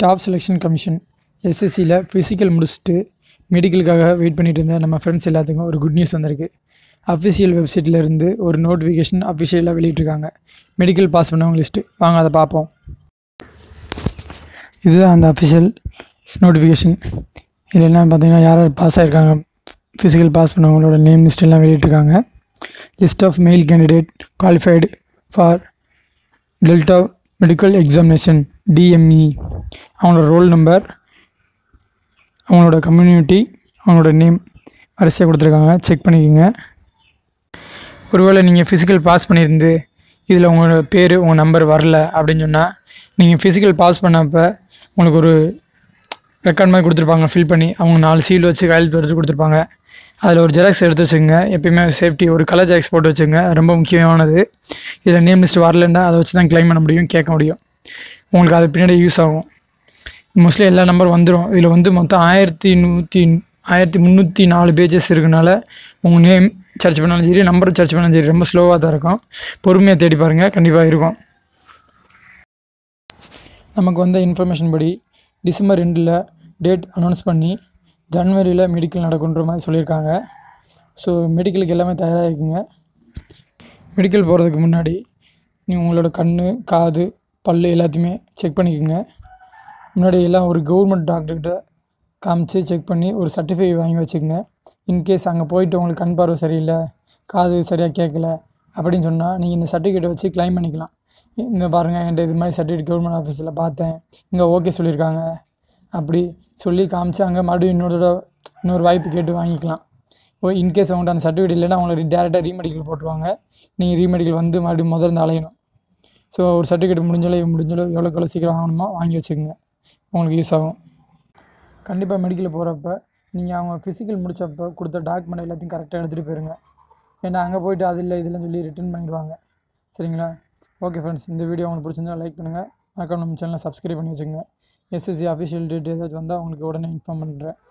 staff Selection Commission எஸ்எஸ்சியில் physical முடிச்சுட்டு மெடிக்கலுக்காக வெயிட் பண்ணிட்டு இருந்த நம்ம ஃப்ரெண்ட்ஸ் எல்லாத்துக்கும் ஒரு குட் நியூஸ் வந்திருக்கு அஃபிஷியல் வெப்சைட்டில் இருந்து ஒரு நோட்டிஃபிகேஷன் அஃபிஷியலாக வெளியிட்டிருக்காங்க மெடிக்கல் பாஸ் பண்ணவங்க லிஸ்ட்டு வாங்க அதை பார்ப்போம் இதுதான் அந்த அஃபிஷியல் நோட்டிஃபிகேஷன் இதில் என்ன பார்த்தீங்கன்னா யார் யார் பாஸ் ஆகிருக்காங்க ஃபிசிக்கல் பாஸ் பண்ணவங்களோட நேம் லிஸ்ட் எல்லாம் வெளியிட்டிருக்காங்க list of male candidate qualified for detailed medical examination DME அவங்களோட ரோல் நம்பர் அவங்களோட கம்யூனிட்டி அவங்களோட நேம் வரிசையாக கொடுத்துருக்காங்க செக் பண்ணிக்கோங்க ஒருவேளை நீங்கள் ஃபிசிக்கல் பாஸ் பண்ணியிருந்து இதில் உங்களோட பேர் உங்கள் நம்பர் வரல அப்படின்னு சொன்னால் நீங்கள் ஃபிசிக்கல் பாஸ் பண்ணப்போ உங்களுக்கு ஒரு ரெக்கார்ட் மாதிரி கொடுத்துருப்பாங்க ஃபில் பண்ணி அவங்க நாலு சீல் வச்சு கையெழுத்து எடுத்து கொடுத்துருப்பாங்க அதில் ஒரு ஜெராக்ஸ் எடுத்து வச்சுங்க எப்பயுமே சேஃப்டி ஒரு கலர் ஜெராக்ஸ் போட்டு வச்சுங்க ரொம்ப முக்கியமானது இதில் நேம் லிஸ்ட் வரலன்னா அதை வச்சு தான் க்ளைம் பண்ண முடியும் கேட்க முடியும் உங்களுக்கு அது பின்னாடி யூஸ் ஆகும் மோஸ்ட்லி எல்லா நம்பர் வந்துடும் இதில் வந்து மொத்தம் ஆயிரத்தி நூற்றி ஆயிரத்தி முந்நூற்றி நாலு பேஜஸ் இருக்கனால உங்கள் நேம் சர்ச் பண்ணாலும் சரி நம்பர் சர்ச் பண்ணாலும் சரி ரொம்ப ஸ்லோவாக தான் இருக்கும் பொறுமையாக தேடி பாருங்கள் கண்டிப்பாக இருக்கும் நமக்கு வந்த இன்ஃபர்மேஷன் படி டிசம்பர் ரெண்டில் டேட் அனௌன்ஸ் பண்ணி ஜனவரியில் மெடிக்கல் நடக்குன்ற மாதிரி சொல்லியிருக்காங்க ஸோ மெடிக்கலுக்கு எல்லாமே தயாராக இருக்குங்க மெடிக்கல் போகிறதுக்கு முன்னாடி நீங்கள் உங்களோட கண் காது பல் எல்லாத்தையுமே செக் பண்ணிக்கோங்க முன்னாடி எல்லாம் ஒரு கவர்மெண்ட் டாக்டர்கிட்ட காமிச்சு செக் பண்ணி ஒரு சர்டிஃபை வாங்கி வச்சுக்கோங்க இன்கேஸ் அங்கே போயிட்டு உங்களுக்கு கண் பார்வை சரியில்லை காது சரியாக கேட்கல அப்படின்னு சொன்னால் நீங்கள் இந்த சர்டிஃபிகேட்டை வச்சு க்ளைம் பண்ணிக்கலாம் இங்கே பாருங்கள் என்கிட்ட இது மாதிரி சர்டிஃபிகேட் கவர்மெண்ட் ஆஃபீஸில் பார்த்தேன் இங்கே ஓகே சொல்லியிருக்காங்க அப்படி சொல்லி காமிச்சு அங்கே மறுபடியும் இன்னொரு தடவை இன்னொரு வாய்ப்பு கேட்டு வாங்கிக்கலாம் ஓ இன்கேஸ் அவங்கள்ட்ட அந்த சர்டிஃபிகேட் இல்லைன்னா அவங்களை டேரெக்டாக ரீமெடிக்கல் போட்டுருவாங்க நீங்கள் ரீமெடிக்கல் வந்து மறுபடியும் முதல்ல இருந்து அலையணும் ஸோ ஒரு சர்டிஃபிகேட் முடிஞ்சாலும் முடிஞ்சாலும் எவ்வளோக்கு எவ்வளோ சீக்கிரம் வாங்கணுமோ வாங்கி வச்சுக்கோங்க உங்களுக்கு யூஸ் ஆகும் கண்டிப்பாக மெடிக்கலில் போகிறப்ப நீங்கள் அவங்க ஃபிசிக்கல் முடிச்சப்போ கொடுத்த டாக்குமெண்ட் எல்லாத்தையும் கரெக்டாக எடுத்துகிட்டு போயிருங்க ஏன்னா அங்கே போயிட்டு அது இல்லை இதெல்லாம் சொல்லி ரிட்டர்ன் பண்ணிடுவாங்க சரிங்களா ஓகே ஃப்ரெண்ட்ஸ் இந்த வீடியோ உங்களுக்கு பிடிச்சிருந்தா லைக் பண்ணுங்கள் மறக்காம நம்ம சேனலை சப்ஸ்கிரைப் பண்ணி வச்சுக்கோங்க எஸ்எஸ்சி அஃபிஷியல் டேட் ஏதாச்சும் வந்தால் உங்களுக்கு உடனே இன்ஃபார்ம் பண்ணுறேன்